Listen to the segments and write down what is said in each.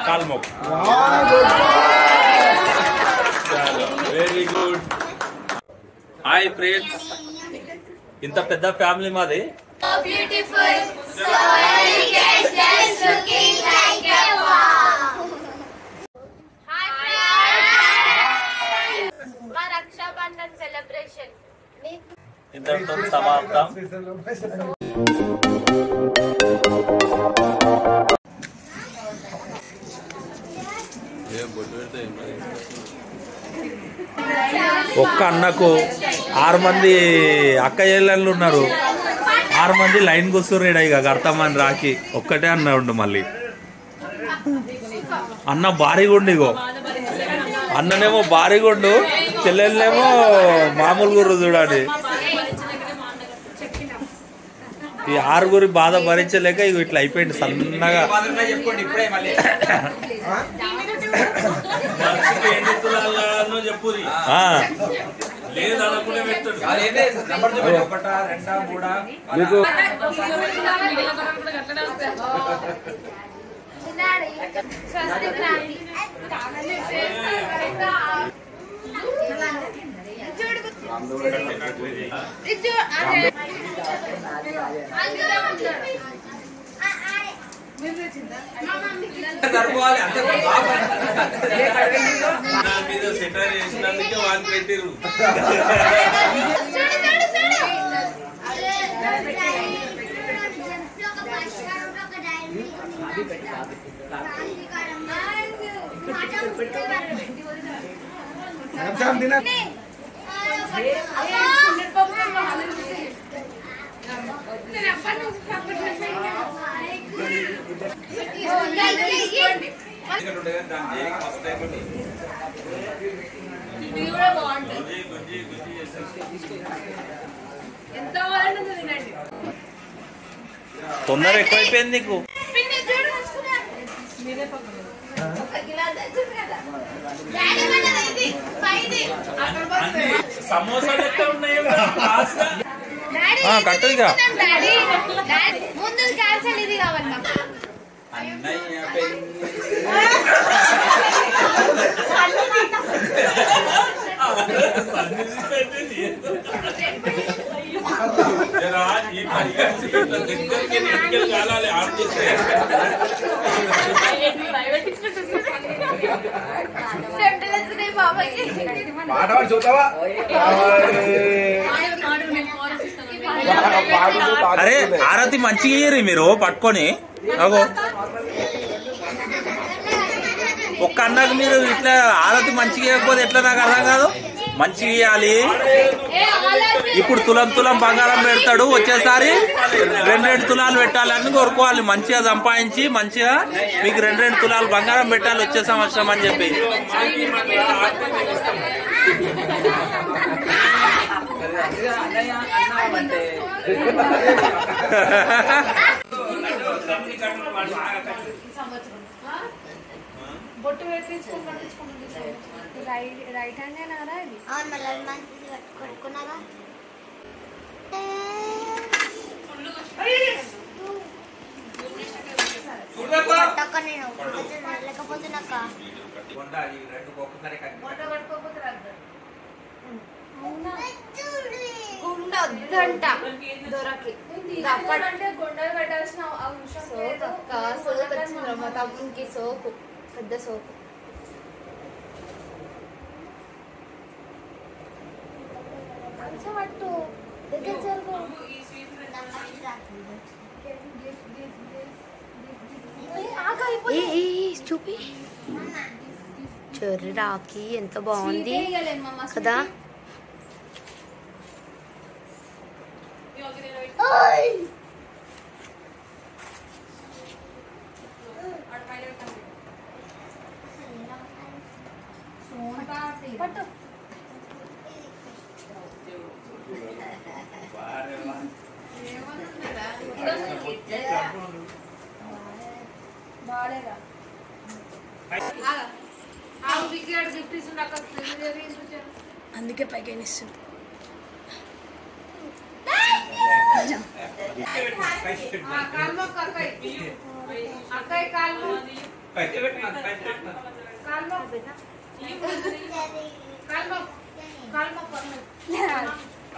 కాల్మోక్ very good hi friends ఇంత పెద్ద family మాది Beautiful, so elegant, just looking like a wow. Hi friends! మా Rakshabandhan celebration ఇంతటితో సమాప్తం ఒక్క అన్నకు ఆరు మంది అక్క చెల్లెళ్ళు ఉన్నారు ఆరు మంది లైన్ కూర్చుర్రు ఇక కడతామని రాకి ఒక్కటే అన్న ఉండు మళ్ళీ అన్న భారీగుండు ఇగో అన్ననేమో భారీగుండు చెల్లెళ్ళేమో మామూలు గుర్రు చూడండి ఈ ఆరుగురి బాధ భరించలేక ఇగో ఇట్లా అయిపోయింది సన్నగా చెప్పండి ఇప్పుడే మళ్ళీ ఆ, అదేంటి నంబర్ చెప్పండి ఒకటా రెండా మూడా మీకు స్వస్తి క్రాంతి జరుపుకోవాలి అంతే తొందర ఎక్కువైపోయింది నీకు సమోసాలు ఎక్కడ ఉన్నాయో ఆ, కట్టు ఇక. ముందు క్యాన్సల్ ఇది కావాలి మాకు అన్నయ్య పెళ్ళి చెమటలు వస్తున్నాయి బాబాయ్కి పాట పాడి చూస్తావా అరే ఆరతి మంచిగా ఇయ్యరు మీరు పట్టుకొని అగో ఒక్క అన్నకు మీరు ఇట్లా ఆరతి మంచిగా ఇవ్వకపోతే ఎట్లా నాకు అర్థం కాదు మంచిగా ఇవ్వాలి ఇప్పుడు తులం తులం బంగారం పెడతాడు వచ్చేసారి రెండు రెండు తులాలు పెట్టాలని కోరుకోవాలి మంచిగా సంపాదించి మంచిగా మీకు రెండు రెండు తులాలు బంగారం పెట్టాలి వచ్చే సంవత్సరం అని చెప్పి అన్నయ్య అన్నామంటే బొట్టు పెట్టించుకొని పట్టించుకోండి రైట్ రైట్ హ్యాండ్ ఏనారా ఇది అవును మళ్ళీ మంచిది కట్టుకున్నాగా పట్టక్క నేను లేకపోతే నాకు ఉండాలి రెండు ఒక్కసారి కట్టి గుండ వద్దంట దొరకి అంటే గుండెలు పెట్టాల్సిన అవసరం సోకు అక్క సోకు వచ్చింది మా తమ్మునికి సోకు పెద్ద సోకు కొంచెం పట్టు దగ్గర జరుగు చూపి చెర్రి రాకి ఎంత బాగుంది కదా పట్టు బాగాలేదా అందుకే పైకి ఇస్తుంది ఆ, కాలు మొక్కు అక్కయ్య అక్కయ్య కాలు మొక్కు. కాలు మొక్కు. కాలు మొక్కు. కాలు మొక్కు అక్కయ్య.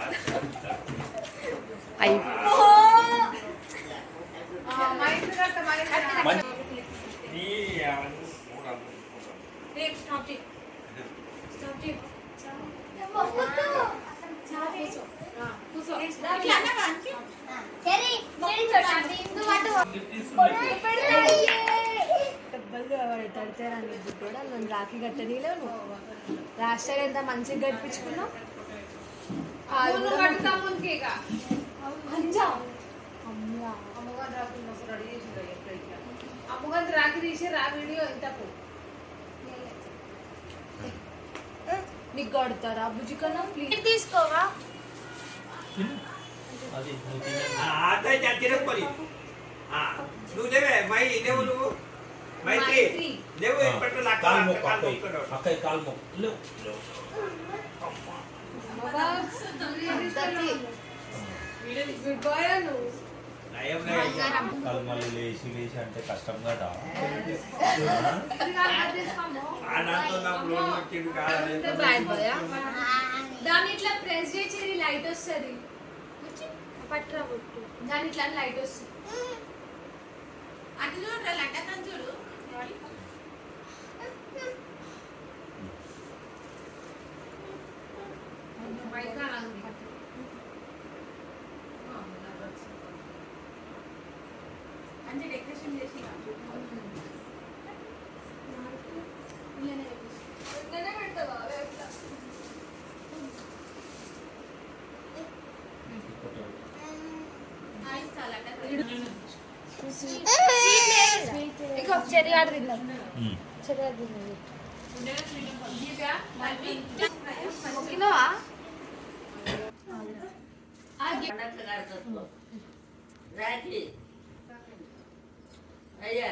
ఆ, మైక్ కట్ట, మైక్ కట్ట. మంచి ఏ, స్టాప్ చేయి. స్టాప్ చేయి. ఆ, కూర్చో. డబ్బులు తడితే రాని కూడా నన్ను రాఖీ కట్టనీలేవు రాష్ట్రాలు ఎంత మంచిగా గడిపించుకున్నావు ముందు కట్టుతా ముందుకి ఇక. అంజా అమ్మగారు రాత్రి మస్తు రెడీ చేసిండు ఎప్పుడైతే. అమ్మగారు రాఖీ తీసి రా వీడియో ఇంతకు నీకు కొడతారా బుజ్జి కన్నా ప్లీజ్ తీసుకోవా అది నువ్వు తినే అదే తిరగకొని నువ్వు లేవే మై లేవు నువ్వు మైత్రి మైత్రి. లేవు ఇప్పట్లో నాకు కాలు మొక్కు కాలు అక్కయ్య మొక్కుతున్నాడు. అక్కయ్య కాలు మొక్కు లేవు లేవు. గుడ్ బాయ్ నువ్వు నయం నయం. కాలు మళ్ళీ లేచి లేచి అంటే కష్టం కదా ఆ నాతో నాకు లోన్ వచ్చింది కాదు. దాని ఇట్లా ప్రెస్ చేసి లైట్ వస్తుంది పట్రా బొట్టు దాని ఇట్లా లైట్ వస్తుంది అటు చూడు లడ్డకం చూడు మైకా రంగు. అంటే డెకరేషన్ చేసి ఇట్లనే పెడతావా ఎట్లా? ఆయిస్తా లడ్డకం ఇంకో చెరిగాడు తిన్నాం ఉమ్. చెరిగాడు తిన్నాం దివ్య, మళ్ళీ మొక్కినవా రాఖీ అయ్యా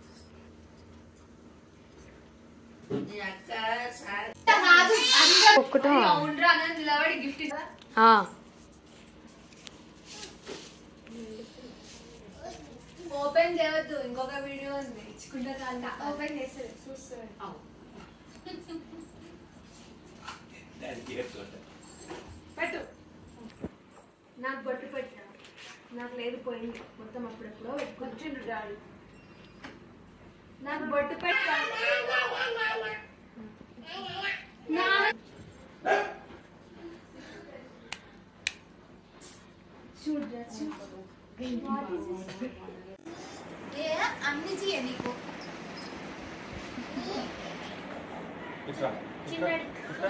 నీ అక్క సార్ కాదు, అందరూ ఒక్కటా? ఇక ఉండరా అని నిలబడి గిఫ్ట్ ఇస్తా ఓపెన్ చేయవద్దు ఇంకొక వీడియో ఉంది ఇచ్చుకుంటే చాలు ఓపెన్ చేస్తారు చూస్తారు దానికి చెప్తుంటా. పెట్టు నాకు బొట్టు పెట్టిన నాకు లేదు పోయింది మొత్తం అప్పుడెప్పుడో పెట్టుకొచ్చిండు డాడీ నాకు బొట్టు పెట్టా నా- చూడు రా, చూడు. అన్ని చేయ నీకు ఇట్రా, ఇట్రా, ఇట్రా.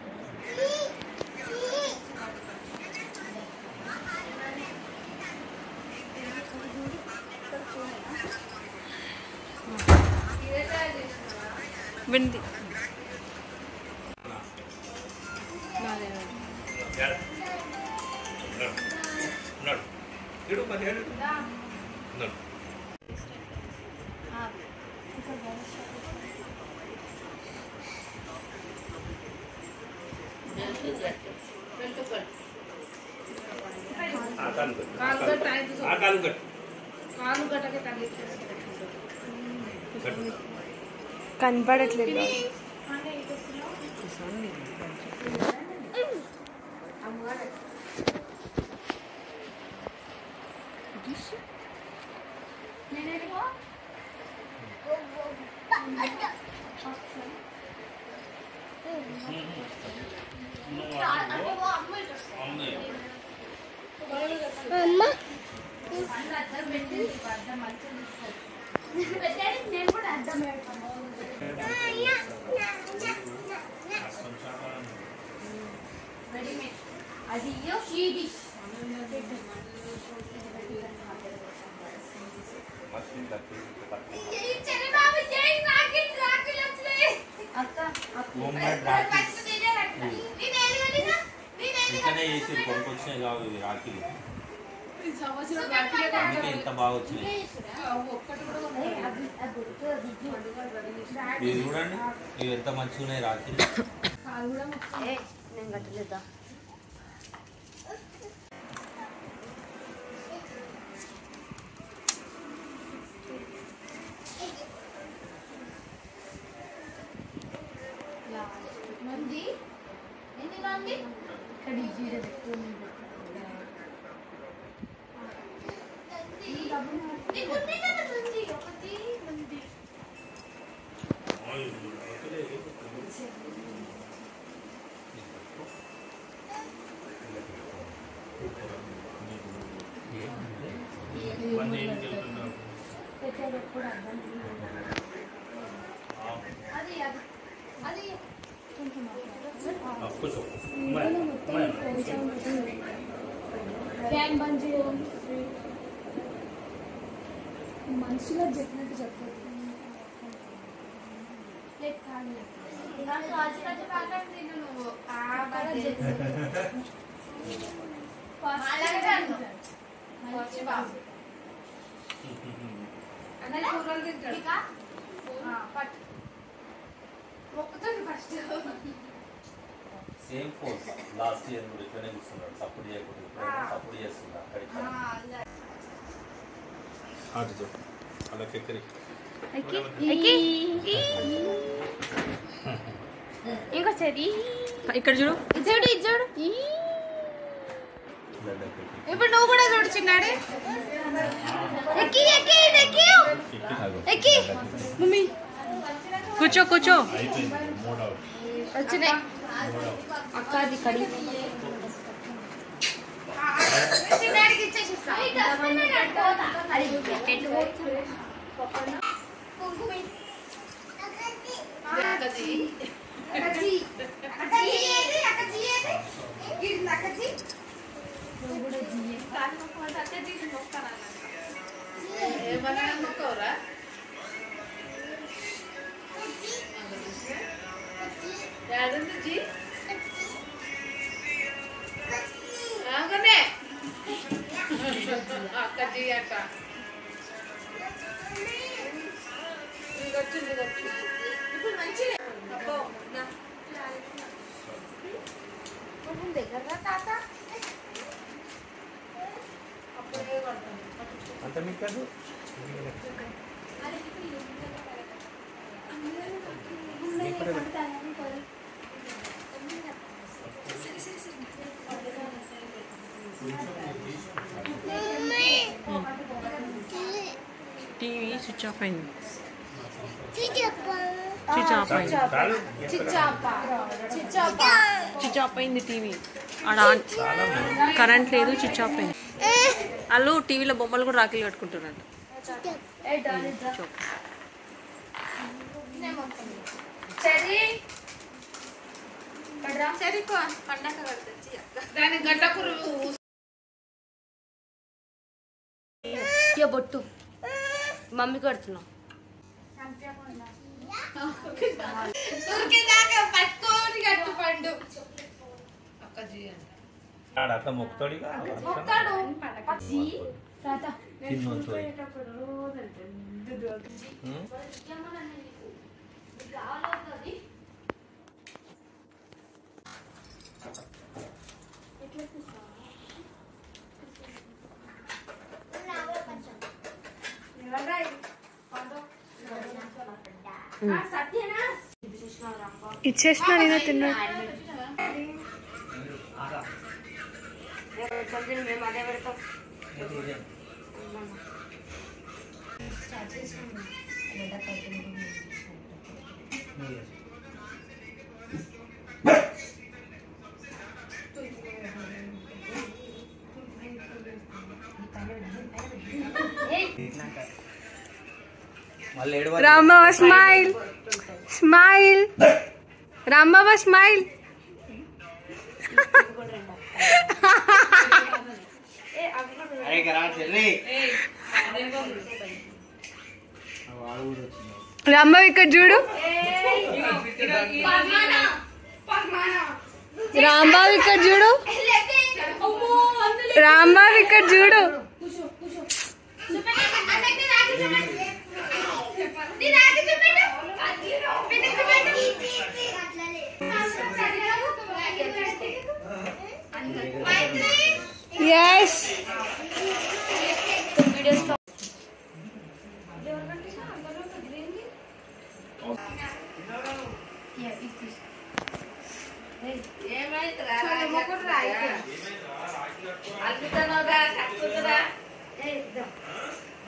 ఇదే తయారు చేసినావా? వింది ఉన్నాడు. ఉన్నాడు. ఇడు పదిహేను దా. ఉన్నాడు. ఆ కాలు కట్టు. ఆ కాలు కాలు కట్టు, ఆయన కట్టు. ఆ కాలు కట్టు. కాలు గట్టకే తగిలించేసి కట్టు. కనపడట్లేదు నేను కూడా అర్థం పెడతాను రెడీమేడ్ అది షీడి మస్తు ఇట్లా తిరిగి పట్టు. హోమ్ మేడ్ రాఖీ ఇట్లనే చేసి కొనుక్కొచ్చినాయి కావు ఇవి రాఖీలు అందుకే ఇంత బాగా వచ్చినాయి ఇది చూడండి ఇవి ఎంత మంచిగా ఉన్నాయి రాఖీలు నేను కట్టలేదా నీకు ఉంది కదా ఉంది ఒకటి ఉంది అది అది అది ఫ్యాన్ బంద్ చేయడం మనుషులో చెప్పినట్టు చెప్పదు లేదు కాదు నాకు అసలు పాకం తిను నువ్వు ఆ బర్త్డే అలాగే అను. వచ్చి బాబు అన్నయ్య కూరలు తింటాడు ఇక పట్టు మొక్కుతుంది first same force last year కూడా ఇట్లనే కూర్చున్నాడు సపోర్ట్ చేయకుండా ఇప్పుడైతే సపోర్ట్ చేస్తున్నా అక్కడికి అటు చెప్పు అలా కెక్కరి ఇంకొచ్చేది ఇక్కడ చూడు ఇచ్చాడు ఇచ్చాడు ఇప్పుడు నువ్వు కూడా చూడు చిన్నాడు ఎక్కి ఎక్కి ఎక్కి ఎక్కి మమ్మీ కూర్చో కూర్చో వచ్చినాయి అక్కది కడి చిన్నాడికి ఇచ్చేసిస్తా ఇప్పుడు మంచిగా దగ్గర తాత అంత మీకు కాదు టీవీ స్విచ్ ఆఫ్ అయింది స్విచ్ ఆఫ్ అయింది చిచ్చాప చిచ్చాప స్విచ్ ఆఫ్ అయింది టీవీ ఆడ ఆన్ కరెంట్ లేదు స్విచ్ ఆఫ్ అయింది వాళ్ళు టీవీలో బొమ్మలు కూడా రాఖీలు కట్టుకుంటున్నారు చెరి చెరికో పండగ కడుతుంది దాని గడ్డ పురుగు ఇక బొట్టు మమ్మీ కడుతున్నాం ఉరికేదాకా పట్టుకోని గట్టు పండు ఆడ అట్లా మొక్కుతాడుగా మొక్కాడు తిన్నొచ్చు ఇచ్చేసిన నేను తిన్నా మేము అదే పెడతాం మళ్ళీ ఏడు Rambaba smile smile Rambaba smile Rambabu ఇక్కడ చూడు రాంబాబు ఇక్కడ చూడు రాంబాబు ఇక్కడ చూడు ఎస్ అద్భుతంగా కట్టుకుంటురా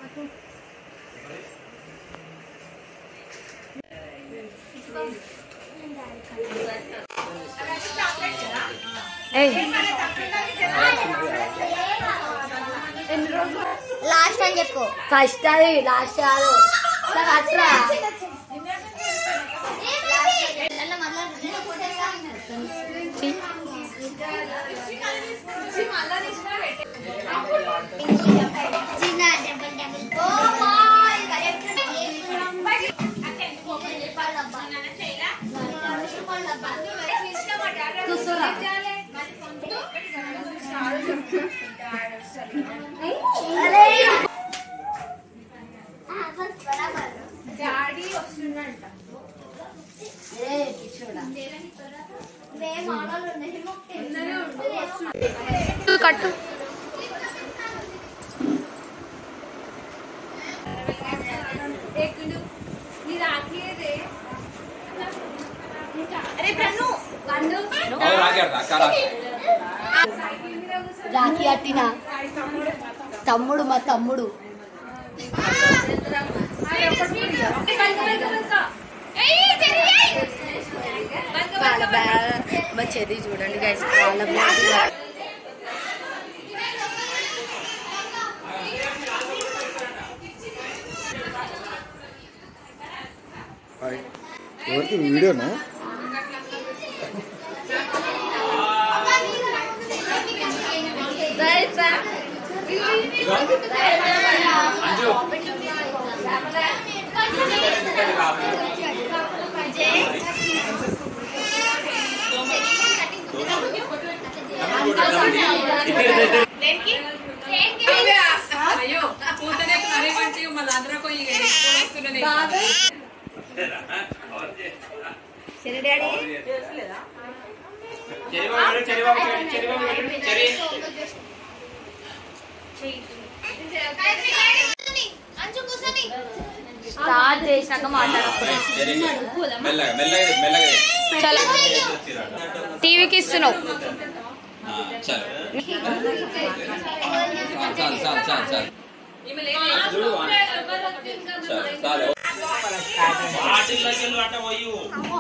లాస్ట్ అని చెప్పు ఫస్ట్ అది లాస్ట్ కాదు ఇట్లా కట్టరా చిన్న డబుల్ డబుల్ ఓ బాయ్ కూర్చోరా డాడీ వస్తుందంట ఏ పిచ్చోడా కట్టు ఎక్కడు నీ రాట్లేదే రాఖీ కట్టిన తమ్ముడు మా తమ్ముడు వాళ్ళ బ్యాగ్ మా చెర్రీ చూడండి గైస్ వాళ్ళ బ్యాగ్ ఎవరికి వీడియోనా అయ్యో కూతురే మరీ మంచిగా మళ్ళీ అందరూ పోయి వస్తున్నాయి స్టార్ట్ చేసినాక మాట్లాడప్పుడు మెల్లగా మెల్లగా మెల్లగా చాలా టీవీకి ఇస్తున్నావు ఆ, చాలు చాలు చాలు చాలు చాలు చాలు చాలు వాటిల్లోకి వెళ్ళి అట్ట పోయి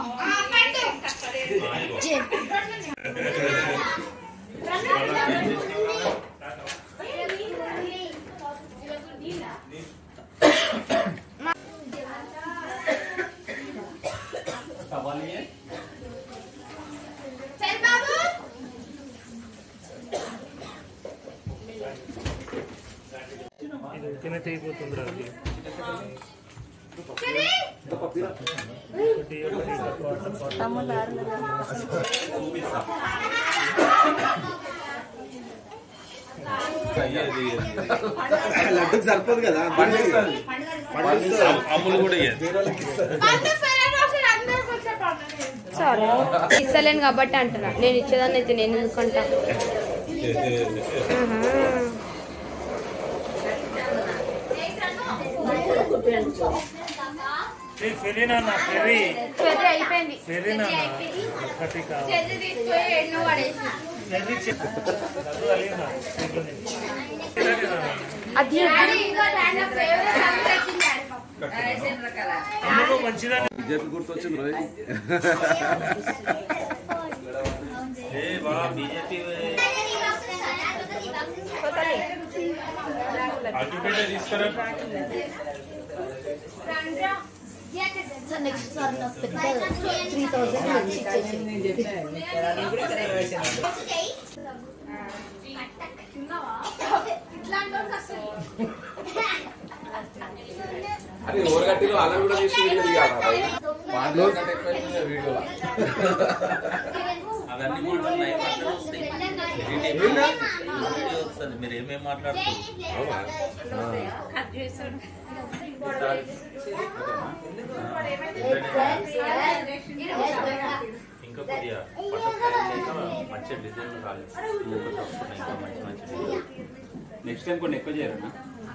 లడ్డుకు సరిపోదు కదా అమ్ములు కూడా ఇయ్యదు. సరే ఇస్తలేను కాబట్టి అంటున్నా నేను ఇచ్చేదాన్ని అయితే నేను ఎందుకంటా ఫెర్రీ అయిపోయింది చెర్రీ తీసుకొని ఎన్నో పడేసి అది బీజేపీ గుర్తొచ్చింది రోజు ఏ బా బీజేపీ అడ్డుపేట తీసుకురా సో నెక్స్ట్ సార్ నాకు పెద్ద త్రీ థౌసండ్ మంచి ఇచ్చేసి అది ఎవరు కట్టిన వాళ్ళని కూడా తీసి వీడియో తీయాలి వాళ్ళు వీడియో అవన్నీ మాటలు నైట్ అట్లా వస్తాయి వీడియో వస్తుంది మీరు ఏమేమి మాట్లాడుతున్నారు ఇంకా కొద్దిగా మంచి డిజైన్ రాలేదు ఇంకొకటి వస్తున్నాయి ఇంకా మంచి మంచి నెక్స్ట్ టైం కొన్ని ఎక్కువ చేయరన్నా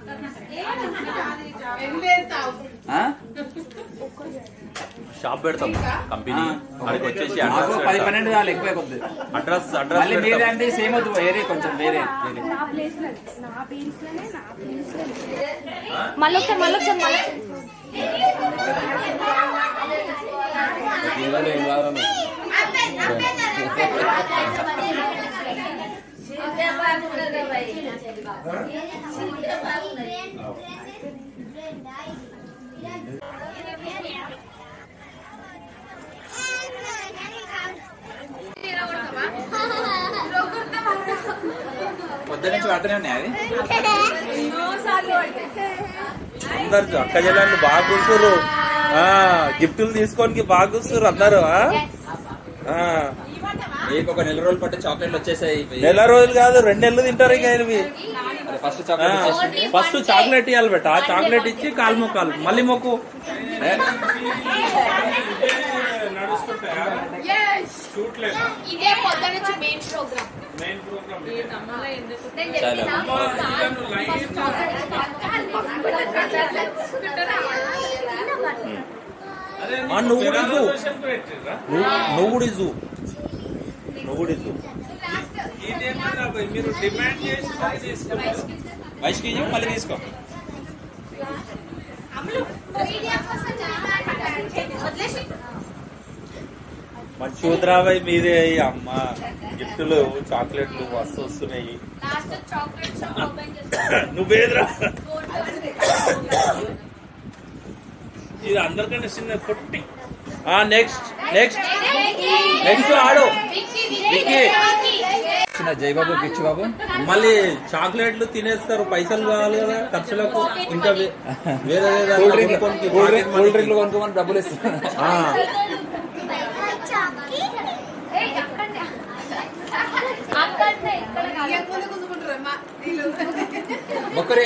షాప్ పెడతాం కంపెనీ అక్కడికి వచ్చేసి మాకు అడ్రస్ పది పన్నెండు చాలు ఎక్కువ కొద్ది అడ్రస్ మళ్ళీ అడ్రస్ మీరే అంటే సేమ్ వద్దు వేరే కొంచెం వేరే వేరే మళ్ళీ ఒకసారి మళ్ళీ ఒకసారి మళ్ళీ ఏం కాదు పొద్దు నుంచి వాడుతూనే ఉన్నాయి అవి అందరు అక్క చెల్లెళ్ళు బాగా కూర్చురు ఆ గిఫ్టులు తీసుకోనికి బాగా కూర్చురు అందరు ఆ? ఆ. మీకు ఒక నెల రోజులు పట్టే చాక్లెట్లు వచ్చేసాయి నెల రోజులు కాదు రెండు నెలలు తింటారు ఇక ఇవి ఫస్ట్ చాక్లెట్ వచ్చేసింది ఫస్ట్ చాక్లెట్ ఇవ్వాలి బెట్ట ఆ చాక్లెట్ ఇచ్చి కాలు మొక్కాలి మళ్ళీ మొక్కు ఇదే పొద్దు నుంచి మెయిన్ ప్రోగ్రామ్ ఆ, నువ్వు కూడా ఇవ్వు. నువ్వు నువ్వు కూడా ఇవ్వు. నువ్వు కూడా ఇవ్వు. మీరు డిమాండ్ చేసి తీసుకున్నారు వైష్కి ఇవ్వు, మళ్ళీ తీసుకో మంచి ఉద్రాబాయ్ మీదే ఈ అమ్మ గిఫ్టులు చాక్లెట్లు మస్తు వస్తున్నాయి లాస్ట్ చాక్లెట్ షాప్ ఓపెన్ చేస్తాను నువ్వేదిరా ఇది అందరికంటే చిన్న పొట్టి నెక్స్ట్ నెక్స్ట్ నెక్స్ట్ ఆడు విక్కీ. చిన్న జయబాబు గిచ్చు బాబు మళ్ళీ చాక్లెట్లు తినేస్తారు పైసలు కావాలి కదా ఖర్చులకు ఇంకా వే- వేరే వేరే కూల్ డ్రింక్ కొనుక్కోనికి కూల్ డ్రింక్ కూల్ pocket డ్రింక్లు money. కొనుక్కోమని డబ్బులు ఇస్తున్నా ఆ, అక్కడనే ఇక్కడ కాదు. ఒక్కరే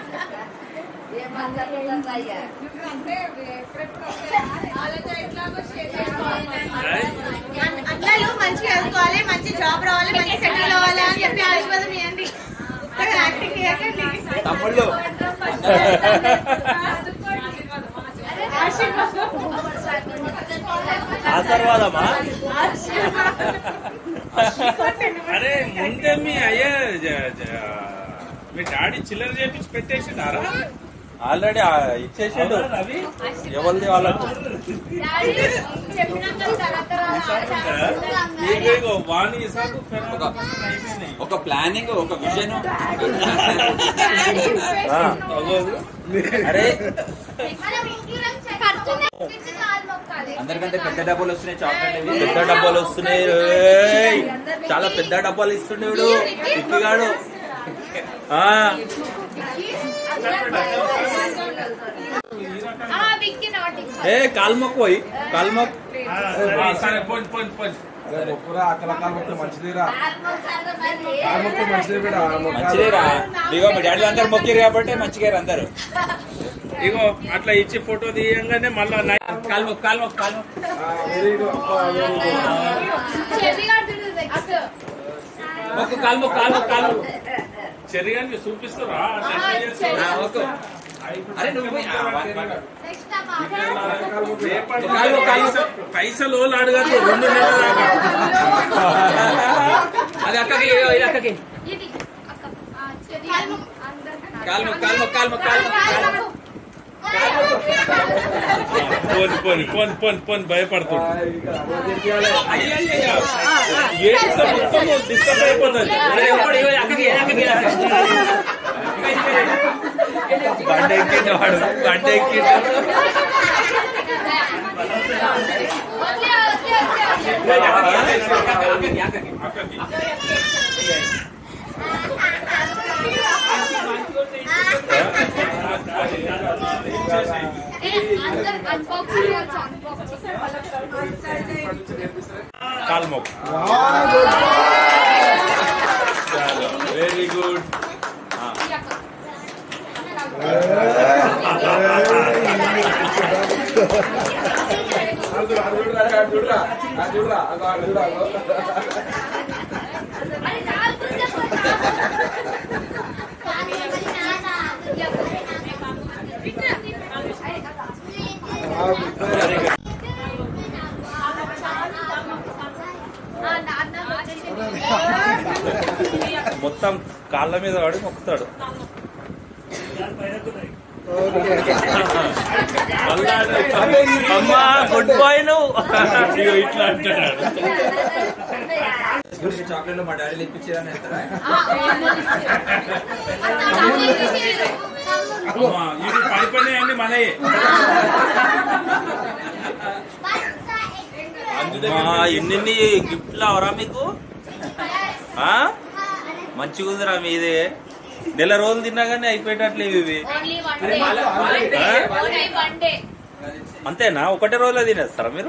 అట్లాలు మంచిగా చదువుకోవాలి మంచి జాబ్ రావాలి మంచి సెటిల్ అవ్వాలి అని చెప్పి ఆశీర్వాదం ఇవ్వండి యాక్టింగ్ చేయకండి తమ్ముళ్ళు ఆశీర్వాదమా అరే ముందే మీ అయ్యా జ- జ- మీ డాడీ చిల్లర చేపించి పెట్టేసినారా ఆల్రెడీ ఇచ్చేసిండు రవి ఎవరిది వాళ్ళకు డాడీ చెప్పినాక తర్వాత ఇగో ఇగో వాణి ఇసాకు ఫెరాకు అయిపోయినాయి ఒక ప్లానింగ్ ఒక విజన్ ఆ, అరే అందరికంటే పెద్ద డబ్బులు వస్తున్నాయి చాక్లెట్ ఇవి పెద్ద డబ్బాలు వస్తున్నాయి ఏయ్, చాలా పెద్ద డబ్బాలు ఇస్తుండేవాడు ఇక్కిగాడు ఆ, విక్కి నాటి ఏ కాల్మొక్కు పోయి కాల్మొక్ ఆ, సరే పోండి పోండి పోండి మంచిదేరా ఇగో మీ డాడీ అందరు మొక్కిరు కాబట్టి మంచిగా అందరు ఇగో అట్లా ఇచ్చి ఫోటో తీయంగానే మళ్ళా నై- కాలు మొక్కు కాలు మొక్కు కాలు మొక్కు కాలు మొక్కు కాలు మొక్కు కాలు మొక్కు. చెరిగాన్ని చూపిస్తారా ఆ, మొక్కు అరే నువ్వు పోయి. ఆ, వా- వా- రేపటి కాలు, కాలు. పైస- పైసలు వాళ్ళు అడగద్దు రెండు నెలల దాకా అది అక్కకి ఇగో ఇది అక్కకి ఇది అక్క ఆ, చెవి అందరికీ కాలు మొక్కు కాలు మొక్కు కాలు మొక్కు కాలు మొక్కు కాలు మొక్కు. పోని పోని పోని పోని పోని భయపడుతుంది అయ్యయ్యయ్య. ఏడుస్తే మొత్తం డిస్టర్బ్ అయిపోతుంది అరే, ఒక్కడు ఇగో అక్కకి ఇది అక్కకి ఇది అక్కకి. బండ ఎక్కిండు వాడు బండ ఎక్కిండు వదిలే, వదిలే, వదిలే. అక్కకి, అక్కకి. ఏ, అందరు unboxing చేయొచ్చు, unboxing. కాల్మొక్ వెరీ గుడ్ అరే, చాలు, ఆ, నాన్న వచ్చేసింది. మొత్తం కాళ్ళ మీద పడి మొక్కుతాడు అమ్మా గుడ్ బాయ్ నువ్వు ఇగో ఇట్లా అంటున్నాడు చాక్లెట్ మా డాడీ ఇప్పించేదని వేస్తారా అమ్మా, ఇవి పడిపోయినాయండి మనయే అమ్మా, ఎన్నెన్ని గిఫ్ట్లు అవరా మీకు ఆ మంచిగా ఉందిరా మీదే నెల రోజులు తిన్నా కానీ అయిపోయేటట్లేవు ఇవి ఆ? అంతేనా ఒకటే రోజులో తినేస్తారా మీరు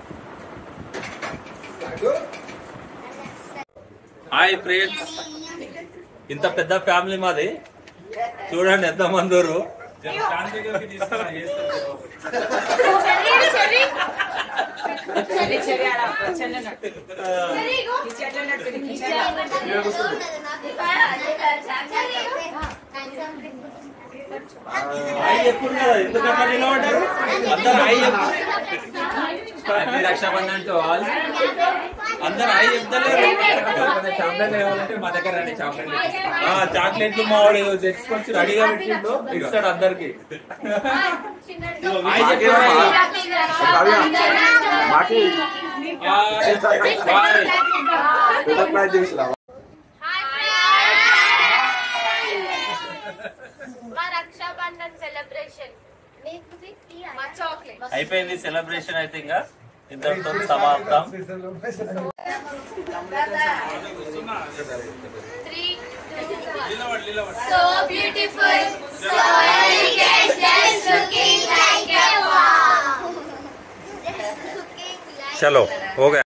హాయ్ ఫ్రెండ్స్ ఇంత పెద్ద ఫ్యామిలీ మాది చూడండి ఎంత మంది ఉన్నారు. శాంతిగా తీసుకురా చేస్తారు హాయ్ చెప్పుడు కదా ఎందుకంటే నిలబడ్డారు అందరు హాయ్ చెప్పు హ్యాపీ రక్షాబంధన్ టు ఆల్ అందరు హాయ్ చెప్తలేరు చాక్లెట్ కావాలంటే మా దగ్గర రండి చాక్లెట్ ఆ, చాక్లెట్లు మా వాడు తెచ్చుకొచ్చి రెడీగా పెట్టిండు ఇస్తాడు అందరికి హాయ్ చెప్పండి హాయ్. మా రక్షాబంధన్ సెలబ్రేషన్ మా చాక్లెట్ అయిపోయింది సెలబ్రేషన్ అయితే ఇంకా ఇద్దరితో సమాప్తం త్రీ నిలబడి నిలబడి so beautiful so elegant just looking like a wow చలో ఓకే